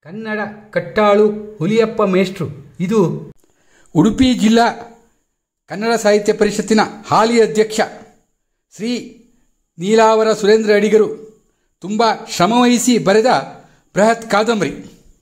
ಕನ್ನಡ ಕಟ್ಟಾಳು ಹುಲಿಯಪ್ಪ ಮೇಷ್ಟ್ರು ಇದು ಉಡುಪಿ ಜಿಲ್ಲಾ ಕನ್ನಡ ಸಾಹಿತ್ಯ ಪರಿಷತ್ತಿನ ಹಾಲಿ ಅಧ್ಯಕ್ಷ ಶ್ರೀ ನೀಲಾವರ ಸುರೇಂದ್ರ ಅಡಿಗರು ತುಂಬ ಶ್ರಮವಹಿಸಿ ಬರೆದ ಬೃಹತ್ ಕಾದಂಬರಿ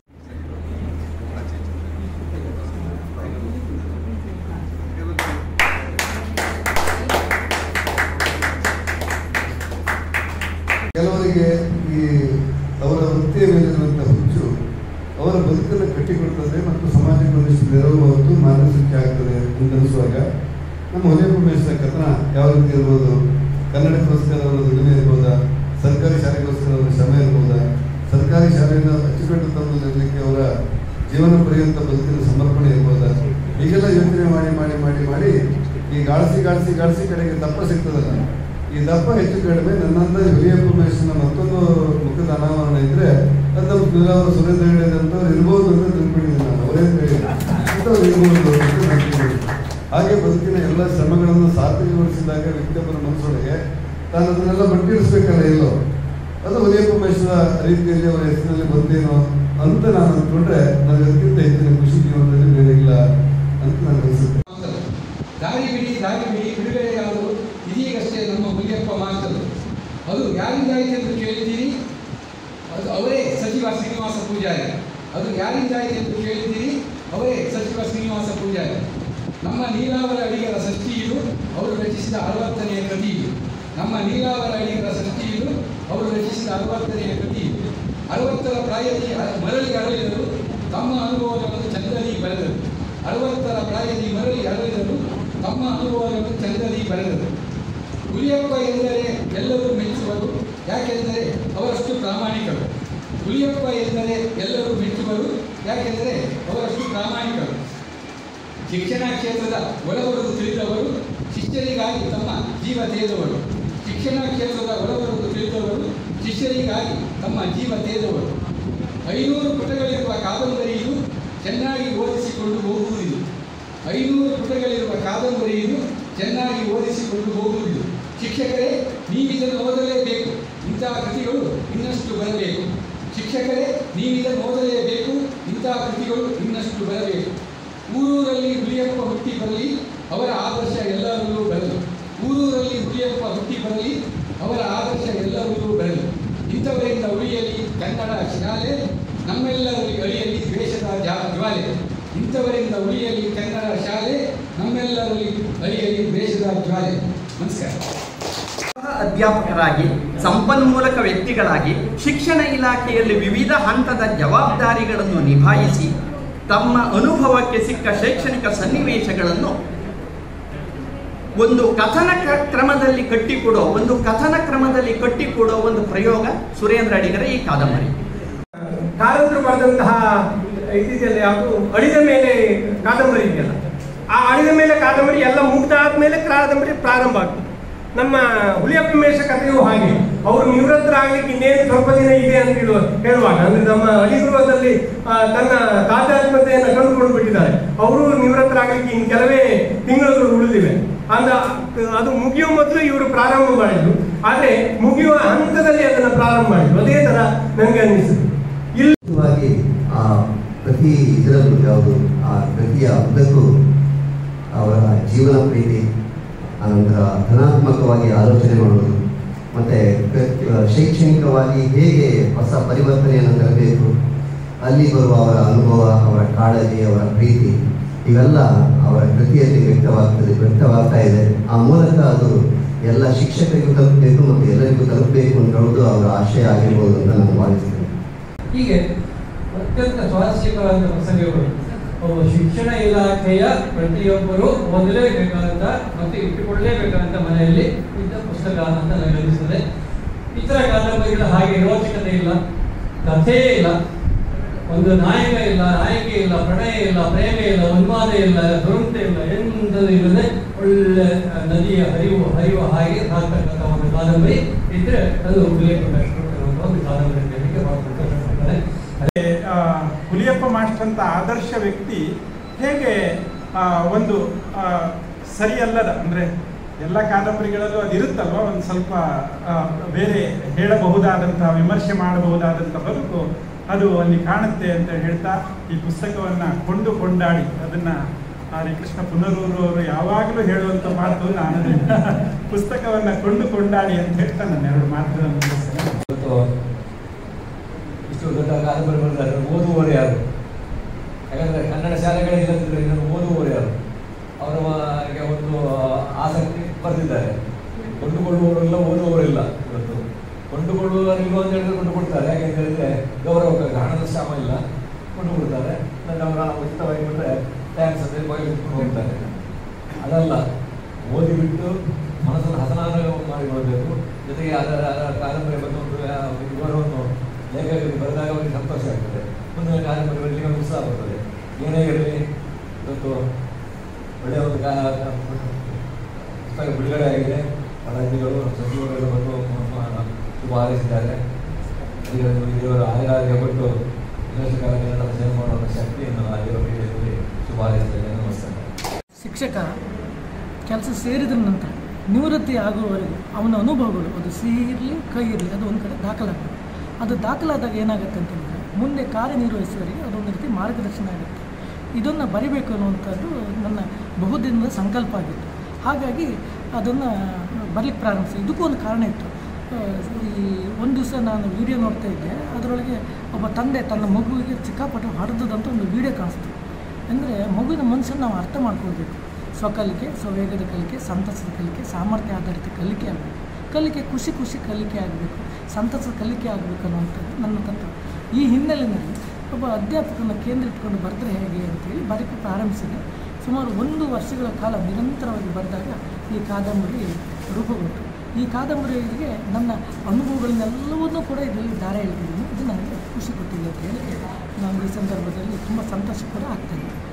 ಕೆಲವರಿಗೆ ಈ ಅವರ ವೃತ್ತಿಯ ಮೇಲಿರುವಂತಹ ಹುಚ್ಚು ಅವರ ಬದುಕನ್ನು ಕಟ್ಟಿಕೊಡ್ತದೆ ಮತ್ತು ಸಮಾಜಕ್ಕೆ ಒಂದಿಷ್ಟು ನೆರವು ಹೊತ್ತು ಮಾರ್ಗಸೂಚಿ ಆಗ್ತದೆ ಅಂತ ಅನಿಸುವಾಗ ನಮ್ಮ ಹೊಲಿಯಪ್ಪ ಮೇಷ್ಟ್ರ ಕಥನ ಯಾವ ರೀತಿ ಇರ್ಬೋದು ಕನ್ನಡಕ್ಕೋಸ್ಕರ ಅವರ ದುಡಿಮೆ ಇರ್ಬೋದಾ ಸರ್ಕಾರಿ ಶಾಲೆಗೋಸ್ಕರ ಅವರ ಶ್ರಮ ಇರ್ಬೋದಾ ಸರ್ಕಾರಿ ಶಾಲೆಯಿಂದ ಅಚ್ಚುಕಟ್ಟು ತಂದಿರಲಿಕ್ಕೆ ಅವರ ಜೀವನ ಪರ್ಯಂತ ಬದುಕಿನ ಸಮರ್ಪಣೆ ಇರ್ಬೋದಾ ಹೀಗೆಲ್ಲ ಯೋಚನೆ ಮಾಡಿ ಮಾಡಿ ಮಾಡಿ ಮಾಡಿ ಈ ಗಾಳಿಸಿ ಗಾಳಿಸಿ ಗಾಳಿಸಿ ಕಡೆಗೆ ದಪ್ಪ ಸಿಗ್ತದಲ್ಲ ಈ ದಪ್ಪ ಹೆಚ್ಚು ಕಡಿಮೆ ನನ್ನಂದ ಹುಲಿಯಪ್ಪ ಮೇಷ್ನ ಮತ್ತೊಂದು ಮುಖದ ಅನಾವರಣ ಇದ್ರೆ ಅದು ನಮ್ಮ ನೀಲಾವರ ಸುರೇಂದ್ರ ಹೇಳಿದಂಥವ್ರು ಇರ್ಬೋದು ಅಂತ ತಿಳ್ಕೊಂಡಿದ್ದೀನಿ ನಾನು ಅವರೇ ಹೇಳಿದ್ರು ಅಂಥವ್ರು ಇರ್ಬೋದು ಅಂತ ತಿಳ್ಕೊಂಡಿದ್ದೀನಿ. ಹಾಗೆ ಬದುಕಿನ ಎಲ್ಲ ಶ್ರಮಗಳನ್ನು ಸಾರ್ಥಕಗೊಳಿಸಿದಾಗ ವ್ಯಕ್ತಿಯೊಬ್ಬರ ಮನಸ್ಸೊಳಗೆ ತಾನು ಅದನ್ನೆಲ್ಲ ಮಟ್ಟಿರಿಸ್ಬೇಕಲ್ಲ ಎಲ್ಲೋ ಅದು ಹುಲಿಯಪ್ಪ ಮೇಷ್ನ ರೀತಿಯಲ್ಲಿ ಅವರ ಹೆಸರಿನಲ್ಲಿ ಬಂದೇನೋ ಅಂತ ನಾನು ಅಂದ್ಕೊಂಡ್ರೆ ನನಗೆ ಅದಕ್ಕಿಂತ ಹೆಚ್ಚಿನ ಖುಷಿ ಜೀವನದಲ್ಲಿ ಬೇರೆ ಇಲ್ಲ ಅಂತ ನನಗೆ ಅನಿಸುತ್ತೆ ದಾರಿ ಬಿಡಿ ದಾರಿ ಬಿಡಿ ಬಿಡುಗಡೆಯಾದರು ಇದೀಗಷ್ಟೇ ನಮ್ಮ ಹುಲಿಯಪ್ಪ ಮಾತರು ಅದು ಯಾರಿಂದಾಯಿತು ಎಂದು ಕೇಳಿದ್ದೀರಿ ಅದು ಅವರೇ ಸಚಿವ ಶ್ರೀನಿವಾಸ ಪೂಜಾರಿ ಅದು ಯಾರಿಂದಾಯಿತು ಎಂದು ಕೇಳಿದ್ದೀರಿ ಅವರೇ ಸಚಿವ ಶ್ರೀನಿವಾಸ ಪೂಜಾರಿ ನಮ್ಮ ನೀಲಾವರ ಅಡಿಗರ ಷಷ್ಠಿ ಇದು ಅವರು ರಚಿಸಿದ ಅರವತ್ತನೆಯ ಕೃತಿ ಇದು ನಮ್ಮ ನೀಲಾವರ ಅಡಿಗರ ಷಷ್ಠಿ ಇದು ಅವರು ರಚಿಸಿದ ಅರವತ್ತನೆಯ ಕೃತಿ ಇದು ಅರವತ್ತರ ಪ್ರಾಯದಿ ಮರಳಿ ಅರಳಿದರು ತಮ್ಮ ಅನುಭವಗಳನ್ನು ಚಂದಲಿ ಬರೆದರು ಅರವತ್ತರ ಪ್ರಾಯದಿ ಮರಳಿ ಅರಳಿದರು ತಮ್ಮ ಅನುಭವಗಳನ್ನು ಚಂದಲಿ ಬರೆದರು ಹುಲಿಯಪ್ಪ ಎಂದರೆ ಎಲ್ಲರೂ ಮೆಚ್ಚುವರು ಯಾಕೆಂದರೆ ಅವರಷ್ಟು ಪ್ರಾಮಾಣಿಕರು ಹುಲಿಯಪ್ಪ ಎಂದರೆ ಎಲ್ಲರೂ ಮೆಚ್ಚುವರು ಯಾಕೆಂದರೆ ಅವರಷ್ಟು ಪ್ರಾಮಾಣಿಕರು ಶಿಕ್ಷಣ ಕ್ಷೇತ್ರದ ಒಳಬರುವುದು ತಿಳಿದವರು ಶಿಷ್ಯರಿಗಾಗಿ ತಮ್ಮ ಜೀವ ತೇದವರು ಶಿಕ್ಷಣ ಕ್ಷೇತ್ರದ ಒಳಬರುವುದು ತಿಳಿದವರು ಶಿಷ್ಯರಿಗಾಗಿ ತಮ್ಮ ಜೀವ ತೇದವರು ಐನೂರು ಪುಟಗಳಿರುವ ಕಾದಂಬರಿ ಇದು ಚೆನ್ನಾಗಿ ಓದಿಸಿಕೊಂಡು ಹೋಗುವುದಿದು ಐನೂರು ಪುಟಗಳಿರುವ ಕಾದಂಬರಿ ಇದು ಚೆನ್ನಾಗಿ ಓದಿಸಿಕೊಂಡು ಹೋಗುವುದಿದು ಶಿಕ್ಷಕರೇ ನೀವಿದನ್ನು ಓದಲೇಬೇಕು ಇಂತಹ ಕೃತಿಗಳು ಇನ್ನಷ್ಟು ಬರಬೇಕು ಶಿಕ್ಷಕರೇ ನೀವಿದನ್ನು ಓದಲೇಬೇಕು ಇಂತಹ ಕೃತಿಗಳು ಇನ್ನಷ್ಟು ಬರಬೇಕು ಊರೂರಲ್ಲಿ ಹುಲಿಯಪ್ಪ ಹುಟ್ಟಿ ಬರಲಿ ಅವರ ಆದರ್ಶ ಎಲ್ಲರಲ್ಲೂ ಬರಲಿ ಊರೂರಲ್ಲಿ ಹುಲಿಯಪ್ಪ ಹುಟ್ಟಿ ಬರಲಿ ಅವರ ಆದರ್ಶ ಎಲ್ಲರಲ್ಲೂ ಬರಲಿ ಇಂಥವರಿಂದ ಉಳಿಯಲಿ ಕನ್ನಡ ಶಾಲೆ ನಮ್ಮೆಲ್ಲರಲ್ಲಿ ಅಳಿಯಲಿ ದ್ವೇಷದ ಜಾ ಜ್ವಾಲೆ ಇಂಥವರಿಂದ ಉಳಿಯಲಿ ಕನ್ನಡ ಶಾಲೆ ನಮ್ಮೆಲ್ಲರಲ್ಲಿ ಅಳಿಯಲಿ ದ್ವೇಷದ ಜ್ವಾಲೆ ನಮಸ್ಕಾರ ಅಧ್ಯಾಪಕರಾಗಿ ಸಂಪನ್ಮೂಲಕ ವ್ಯಕ್ತಿಗಳಾಗಿ ಶಿಕ್ಷಣ ಇಲಾಖೆಯಲ್ಲಿ ವಿವಿಧ ಹಂತದ ಜವಾಬ್ದಾರಿಗಳನ್ನು ನಿಭಾಯಿಸಿ ತಮ್ಮ ಅನುಭವಕ್ಕೆ ಸಿಕ್ಕ ಶೈಕ್ಷಣಿಕ ಸನ್ನಿವೇಶಗಳನ್ನು ಒಂದು ಕಥನ ಕ್ರ- ಕ್ರಮದಲ್ಲಿ ಕಟ್ಟಿಕೊಡೋ ಒಂದು ಕಥನ ಕ್ರಮದಲ್ಲಿ ಕಟ್ಟಿಕೊಡೋ ಒಂದು ಪ್ರಯೋಗ ಸುರೇಂದ್ರ ಅಡಿಗರ ಈ ಕಾದಂಬರಿ ಕಾರಂತರು ಬರೆದಂತಹ ಇದಿದೆಯಲ್ಲ ಯಾವುದು ಅಳಿದ ಮೇಲೆ ಕಾದಂಬರಿ ಇದೆಯಲ್ಲ ಆ ಅಳಿದ ಮೇಲೆ ಕಾದಂಬರಿ ಎಲ್ಲ ಮುಗ್ದಾದ್ಮೇಲೆ ಕಾದಂಬರಿ ಪ್ರಾರಂಭ ಆಗ್ತದೆ ನಮ್ಮ ಹುಲಿಯಪ್ಪ ಮೇಷ ಕಥೆಯೂ ಹಾಗೆ ಅವರು ನಿವೃತ್ತರಾಗಲಿಕ್ಕೆ ಇನ್ನೇನು ಸ್ವಲ್ಪ ದಿನ ಇದೆ ಅಂತ ಹೇಳುವ ಹೇಳುವಾಗ ಅಂದ್ರೆ ನಮ್ಮ ಅಲಿಗೃಹದಲ್ಲಿ ಆ, ತನ್ನ ತಾದಾತ್ಮತೆಯನ್ನು ಕಂಡುಕೊಂಡು ಬಿಟ್ಟಿದ್ದಾರೆ ಅವರು ನಿವೃತ್ತರಾಗಲಿಕ್ಕೆ ಇನ್ನು ಕೆಲವೇ ತಿಂಗಳುಗಳು ಉಳಿದಿವೆ ಅಂದ ಅದು ಮುಗಿಯುವ ಮೊದಲು ಇವರು ಪ್ರಾರಂಭ ಮಾಡಿದ್ರು ಆದ್ರೆ ಮುಗಿಯುವ ಹಂತದಲ್ಲಿ ಅದನ್ನು ಪ್ರಾರಂಭ ಮಾಡಿದ್ರು ಅದೇ ತರ ನನಗೆ ಅನ್ನಿಸಿತು ಇಲ್ಲಿ ಮುಖ್ಯವಾಗಿ ಆ ಪ್ರತಿ ಇದರಲ್ಲೂ ಯಾವುದು ಆ ಪ್ರತಿಯ ಉದ್ದಕ್ಕೂ ಅವರ ಜೀವನ ಪ್ರೀತಿ ಅನಂತರ ಧನಾತ್ಮಕವಾಗಿ ಆಲೋಚನೆ ಮಾಡುವುದು ಮತ್ತು ಶೈಕ್ಷಣಿಕವಾಗಿ ಹೇಗೆ ಹೊಸ ಪರಿವರ್ತನೆಯನ್ನು ತರಬೇಕು ಅಲ್ಲಿ ಬರುವ ಅವರ ಅನುಭವ ಅವರ ಕಾಳಜಿ ಅವರ ಪ್ರೀತಿ ಇವೆಲ್ಲ ಅವರ ಕೃತಿಯಲ್ಲಿ ವ್ಯಕ್ತವಾಗ್ತದೆ ವ್ಯಕ್ತವಾಗ್ತಾ ಇದೆ ಆ ಮೂಲಕ ಅದು ಎಲ್ಲ ಶಿಕ್ಷಕರಿಗೂ ತಲುಪಬೇಕು ಮತ್ತು ಎಲ್ಲರಿಗೂ ತಲುಪಬೇಕು ಅಂತ ಹೇಳೋದು ಅವರ ಆಶಯ ಆಗಿರ್ಬೋದು ಅಂತ ನಾನು ಭಾವಿಸ್ತೇನೆ ಹೀಗೆ ಅತ್ಯಂತ ಸ್ವಾರಸ್ಯಕರವಾದ ಪ್ರಸಂಗಗಳು ಒಬ್ಬ ಶಿಕ್ಷಣ ಇಲಾಖೆಯ ಪ್ರತಿಯೊಬ್ಬರು ಓದಲೇಬೇಕಾದಂತ ಮತ್ತು ಇಟ್ಟುಕೊಳ್ಳಲೇಬೇಕಾದಂತ ಮನೆಯಲ್ಲಿ ಇದ್ದ ಪುಸ್ತಕ ಅಂತ ನನಗೆ ಅನಿಸ್ತದೆ ಇತರ ಕಾದಂಬರಿಗಳ ಹಾಗೆ ರೋಚಕತೆ ಇಲ್ಲ ಕಥೆಯೇ ಇಲ್ಲ ಒಂದು ನಾಯಕ ಇಲ್ಲ ನಾಯಕಿ ಇಲ್ಲ ಪ್ರಣಯ ಇಲ್ಲ ಪ್ರೇಮ ಇಲ್ಲ ಉನ್ಮಾದ ಇಲ್ಲ ದುರಂತ ಇಲ್ಲ ಎಂಥದ್ದು ಇಲ್ಲದೆ ಒಳ್ಳೆ ಆ, ನದಿಯ ಹರಿವು ಹರಿಯುವ ಹಾಗೆ ಸಾಕ್ತಕ್ಕಂಥ ಒಂದು ಕಾದಂಬರಿ ಇದ್ರೆ ಅದು ಹುಲಿಯಪ್ಪ ಒಂದು ಕಾದಂಬರಿ ಅಂತ ಹೇಳಲಿಕ್ಕೆ ಬಹಳ ಸಂತೋಷಪಡ್ತಾರೆ ಆ, ಹುಲಿಯಪ್ಪ ಮಾಸ್ಟರ್ ಅಂತ ಆದರ್ಶ ವ್ಯಕ್ತಿ ಹೇಗೆ ಆ, ಒಂದು ಆ, ಸರಿಯಲ್ಲದ ಅಂದರೆ ಎಲ್ಲ ಕಾದಂಬರಿಗಳಲ್ಲೂ ಅದು ಇರುತ್ತಲ್ವ ಒಂದು ಸ್ವಲ್ಪ ಆ, ಬೇರೆ ಹೇಳಬಹುದಾದಂತಹ ವಿಮರ್ಶೆ ಮಾಡಬಹುದಾದಂಥ ಬದುಕು ಅದು ಅಲ್ಲಿ ಕಾಣುತ್ತೆ ಅಂತ ಹೇಳ್ತಾ ಈ ಪುಸ್ತಕವನ್ನು ಕೊಂಡು ಕೊಂಡಾಡಿ ಅದನ್ನು ಹರಿಕೃಷ್ಣ ಪುನರೂರು ಅವರು ಯಾವಾಗಲೂ ಹೇಳುವಂಥ ಮಾತು ನಾನು ಅದನ್ನ ಪುಸ್ತಕವನ್ನು ಕೊಂಡು ಕೊಂಡಾಡಿ ಅಂತ ಹೇಳ್ತಾ ನಾನು ಎರಡು ಮಾತುಗಳನ್ನು ಮುಗಿಸ್ತೇನೆ ಇವತ್ತು ಇಷ್ಟು ದೊಡ್ಡ ಕಾದಂಬರಿ ಬರೆದಿದ್ದಾರೆ ಓದುವವರು ಯಾರು ಯಾಕಂದರೆ ಕನ್ನಡ ಶಾಲೆಗಳೇ ಇಲ್ಲದಿದ್ದರೆ ಇದನ್ನು ಓದುವವರು ಯಾರು ಅವರಿಗೆ ಒಂದು ಆಸಕ್ತಿ ಬರೆದಿದ್ದಾರೆ ಕೊಂಡುಕೊಳ್ಳುವವರೆಲ್ಲ ಓದುವವರಿಲ್ಲ ಇವತ್ತು ಕೊಂಡುಕೊಳ್ಳುವವರಿಲ್ಲ ಅಂತ ಹೇಳಿದ್ರೆ ಕೊಂಡುಕೊಡ್ತಾರೆ ಯಾಕೆ ಅಂತ ಹೇಳಿದ್ರೆ ಗೌರವಕ್ಕಾಗಿ ಹಣದ ಶ್ರಮ ಇಲ್ಲ ಕೊಂಡುಕೊಡ್ತಾರೆ ನನ್ನ ಅವರ ಉಚಿತವಾಗಿ ಕೊಟ್ಟರೆ ಟ್ಯಾಕ್ಸ್ ಅಂದರೆ ಬಾಯಿ ಇಟ್ಕೊಂಡು ಹೋಗ್ತಾರೆ ಅದಲ್ಲ ಓದಿಬಿಟ್ಟು ಮನಸ್ಸನ್ನು ಹಸನಾದ ಮಾಡಿಕೊಳ್ಬೇಕು ಜೊತೆಗೆ ಅದರ ಅದರ ಕಾದಂಬರಿ ಬಗ್ಗೆ ಒಂದು ಆ, ವಿವರವನ್ನು ಲೇಖಕರಿಗೆ ಬರೆದಾಗ ಅವರಿಗೆ ಸಂತೋಷ ಆಗ್ತದೆ ಮುಂದಿನ ಕಾದಂಬರಿ ಬರಲಿಕ್ಕೆ ಒಂದು ಉತ್ಸಾಹ ಬರ್ತದೆ ಏನೇ ಇರಲಿ ಇವತ್ತು ಒಳ್ಳೆಯ ಒಂದು ಕಾ ಪುಸ್ತಕ ಬಿಡುಗಡೆ ಆಗಿದೆ ಪದಾರ್ಥಿಗಳು ಸಚಿವರೆಲ್ಲ ಬಂದು ಮ- ಮ- ಶುಭ ಹಾರೈಸಿದ್ದಾರೆ ಅದಕ್ಕೆ ಇವರು ಆಯುರಾರೋಗ್ಯ ಕೊಟ್ಟು ಇನ್ನಷ್ಟು ಕಾಲ ಕನ್ನಡ ಸೇವೆ ಮಾಡುವ ಶಕ್ತಿಯನ್ನು ಆಗಿರೋ ಪೀಠದಲ್ಲಿ ಶುಭ ಹಾರೈಸಿದ್ದಾರೆ ನಮಸ್ಕಾರ ಶಿಕ್ಷಕ ಕೆಲಸ ಸೇರಿದ ನಂತರ ನಿವೃತ್ತಿ ಆಗುವವರೆಗೂ ಅವನ ಅನುಭವಗಳು ಅದು ಸಿಹಿ ಇರಲಿ ಕೈ ಇರಲಿ ಅದು ಒಂದು ಕಡೆ ದಾಖಲಾಗಬೇಕು ಅದು ದಾಖಲಾದಾಗ ಏನಾಗುತ್ತೆ ಅಂತಂದರೆ ಮುಂದೆ ಕಾರ್ಯನಿರ್ವಹಿಸುವವರಿಗೆ ಅದೊಂದು ರೀತಿ ಮಾರ್ಗದರ್ಶನ ಆಗುತ್ತೆ ಇದನ್ನು ಬರಿಬೇಕು ಅನ್ನುವಂಥದ್ದು ನನ್ನ ಬಹುದಿನದ ಸಂಕಲ್ಪ ಆಗಿತ್ತು ಹಾಗಾಗಿ ಅದನ್ನು ಬರಲಿಕ್ಕೆ ಪ್ರಾರಂಭಿಸಿ ಇದಕ್ಕೂ ಒಂದು ಕಾರಣ ಇತ್ತು ಆ, ಈ ಒಂದು ದಿವಸ ನಾನು ವಿಡಿಯೋ ನೋಡ್ತಾ ಇದ್ದೆ ಅದರೊಳಗೆ ಒಬ್ಬ ತಂದೆ ತನ್ನ ಮಗುವಿಗೆ ಸಿಕ್ಕಾಪಟ್ಟೆ ಹೊಡೆದದಂತ ಒಂದು ವಿಡಿಯೋ ಕಾಣಿಸ್ತು ಅಂದರೆ ಮಗುವಿನ ಮನಸ್ಸನ್ನು ನಾವು ಅರ್ಥ ಮಾಡ್ಕೊಳ್ಬೇಕು ಸ್ವಕಲಿಕೆ ಸ್ವವೇಗದ ಕಲಿಕೆ ಸಂತಸದ ಕಲಿಕೆ ಸಾಮರ್ಥ್ಯ ಆಧಾರಿತ ಕಲಿಕೆ ಆಗಬೇಕು ಕಲಿಕೆ ಖುಷಿ ಖುಷಿ ಕಲಿಕೆ ಆಗಬೇಕು ಸಂತಸದ ಕಲಿಕೆ ಆಗಬೇಕು ಅನ್ನುವಂಥದ್ದು ನನ್ನ ತತ್ವ ಈ ಹಿನ್ನೆಲೆಯಲ್ಲಿ ಒಬ್ಬ ಅಧ್ಯಾಪಕನ ಕೇಂದ್ರ ಇಟ್ಕೊಂಡು ಬರೆದ್ರೆ ಹೇಗೆ ಅಂತೇಳಿ ಬರೀಕ್ಕೆ ಪ್ರಾರಂಭಿಸಿದೆ ಸುಮಾರು ಒಂದು ವರ್ಷಗಳ ಕಾಲ ನಿರಂತರವಾಗಿ ಬರೆದಾಗ ಈ ಕಾದಂಬರಿ ರೂಪುಗೊಂಡು ಈ ಕಾದಂಬರಿಗೆ ನನ್ನ ಅನುಭವಗಳನ್ನೆಲ್ಲವನ್ನೂ ಕೂಡ ಇದರಲ್ಲಿ ದಾರ ಎಳೆದಿದ್ದೀನಿ ಇದು ನನಗೆ ಖುಷಿ ಕೊಟ್ಟಿದೆ ಅಂತ ಹೇಳಿ ನಾನು ಈ ಸಂದರ್ಭದಲ್ಲಿ ತುಂಬ ಸಂತೋಷ ಕೂಡ ಆಗ್ತಾಯಿದೆ